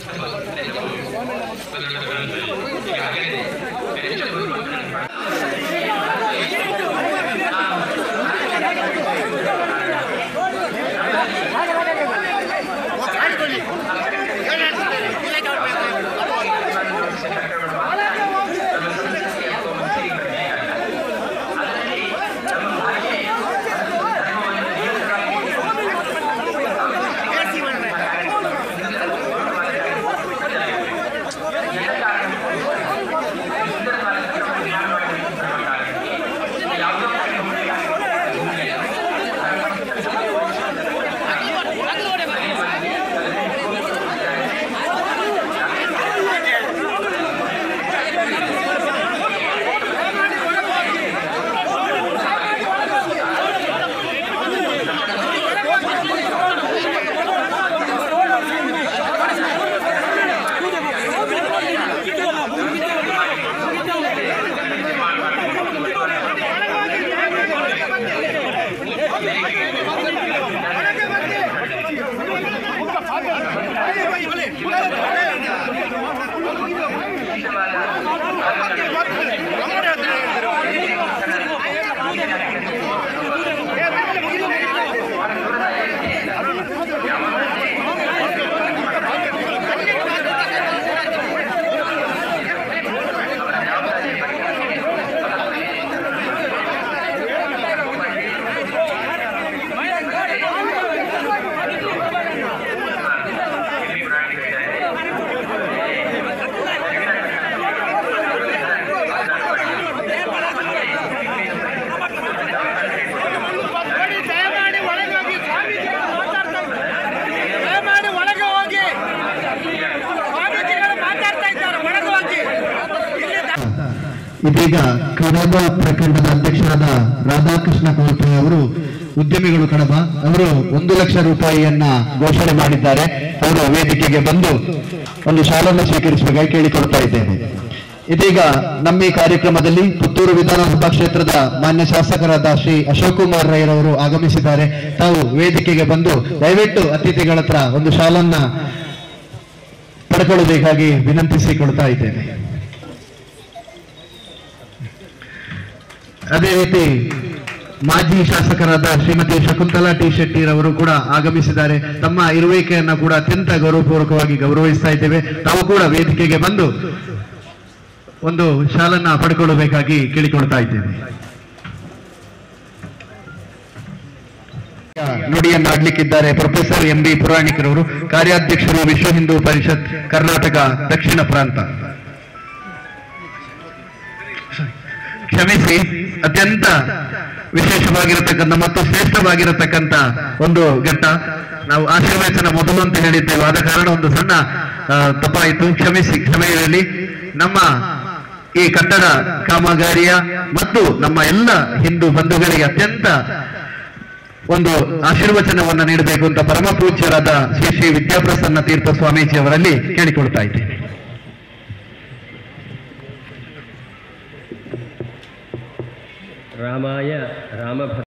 ನೋಡಿ ದಯಮಾಡಿ ಒಳಗೆ ಹೋಗಿ ಸ್ವಾಮೀಜಿಗಳು ಮಾತಾಡ್ತಾ ಇದ್ದಾರೆ ದಯಮಾಡಿ ಒಳಗೆ ಹೋಗಿ ಸ್ವಾಮೀಜಿಗಳು ಮಾತಾಡ್ತಾ ಇದ್ದಾರೆ ಒಳಗೆ ಹೋಗಿ ಇಲ್ಲಿ ದ- ಇದೀಗ ಕಡಬ ಪ್ರಖಂಡದ ಅಧ್ಯಕ್ಷರಾದ ರಾಧಾಕೃಷ್ಣ ಕೋಲ್ಪೆ ಅವರು ಉದ್ಯಮಿಗಳು ಕಡಬ ಅವರು ಒಂದು ಲಕ್ಷ ರೂಪಾಯಿಯನ್ನ ಘೋಷಣೆ ಮಾಡಿದ್ದಾರೆ ಅವರು ವೇದಿಕೆಗೆ ಬಂದು ಒಂದು ಶಾಲನ್ನು ಸ್ವೀಕರಿಸಬೇಕಾಗಿ ಕೇಳಿಕೊಳ್ತಾ ಇದ್ದೇನೆ ಇದೀಗ ನಮ್ಮ ಈ ಕಾರ್ಯಕ್ರಮದಲ್ಲಿ ಪುತ್ತೂರು ವಿಧಾನಸಭಾ ಕ್ಷೇತ್ರದ ಮಾನ್ಯ ಶಾಸಕರಾದ ಶ್ರೀ ಅಶೋಕ್ ಕುಮಾರ್ ರೈರವರು ಆಗಮಿಸಿದ್ದಾರೆ ತಾವು ವೇದಿಕೆಗೆ ಬಂದು ದಯವಿಟ್ಟು ಅತಿಥಿಗಳ ಹತ್ರ ಒಂದು ಶಾಲನ್ನ ಪಡ್ಕೊಳ್ಳಬೇಕಾಗಿ ವಿನಂತಿಸಿಕೊಳ್ತಾ ಇದ್ದೇನೆ ಅದೇ ರೀತಿ ಮಾಜಿ ಶಾಸಕರಾದ ಶ್ರೀಮತಿ ಶಕುಂತಲಾ ಟಿ ಶೆಟ್ಟಿರವರು ಕೂಡ ಆಗಮಿಸಿದ್ದಾರೆ ತಮ್ಮ ಇರುವಿಕೆಯನ್ನ ಕೂಡ ಅತ್ಯಂತ ಗೌರವಪೂರ್ವಕವಾಗಿ ಗೌರವಿಸ್ತಾ ಇದ್ದೇವೆ ತಾವು ಕೂಡ ವೇದಿಕೆಗೆ ಬಂದು ಒಂದು ಶಾಲನ್ನ ಪಡ್ಕೊಳ್ಳಬೇಕಾಗಿ ಕೇಳಿಕೊಳ್ತಾ ಇದ್ದೇವೆ ನುಡಿಯನ್ನಾಡ್ಲಿಕ್ಕಿದ್ದಾರೆ ಪ್ರೊಫೆಸರ್ ಎಂ ಬಿ ಪುರಾಣಿಕರವರು ಕಾರ್ಯಾಧ್ಯಕ್ಷರು ವಿಶ್ವ ಹಿಂದೂ ಪರಿಷತ್ ಕರ್ನಾಟಕ ದಕ್ಷಿಣ ಪ್ರಾಂತ ಕ್ಷಮಿಸಿ ಅತ್ಯಂತ ವಿಶೇಷವಾಗಿರತಕ್ಕಂಥ ಮತ್ತು ಶ್ರೇಷ್ಠವಾಗಿರತಕ್ಕಂಥ ಒಂದು ಘಟ್ಟ ನಾವು ಆಶೀರ್ವಚನ ಮೊದಲು ಅಂತ ಹೇಳಿದ್ದೇವೆ ಆದ ಕಾರಣ ಒಂದು ಸಣ್ಣ ಆ, ತಪ್ಪಾಯಿತು ಕ್ಷಮಿಸಿ ಕ್ಷಮೆ ಇರಲಿ ನಮ್ಮ ಈ ಕಟ್ಟಡ ಕಾಮಗಾರಿಯ ಮತ್ತು ನಮ್ಮ ಎಲ್ಲ ಹಿಂದೂ ಬಂಧುಗಳಿಗೆ ಅತ್ಯಂತ ಒಂದು ಆಶೀರ್ವಚನವನ್ನ ನೀಡಬೇಕು ಅಂತ ಪರಮ ಪೂಜ್ಯರಾದ ಶ್ರೀ ಶ್ರೀ ವಿದ್ಯಾಪ್ರಸನ್ನ ತೀರ್ಥ ಸ್ವಾಮೀಜಿ ಅವರಲ್ಲಿ ಕೇಳಿಕೊಳ್ತಾ ಇದ್ದೇನೆ ರಾಮಾಯ ರಾಮಭ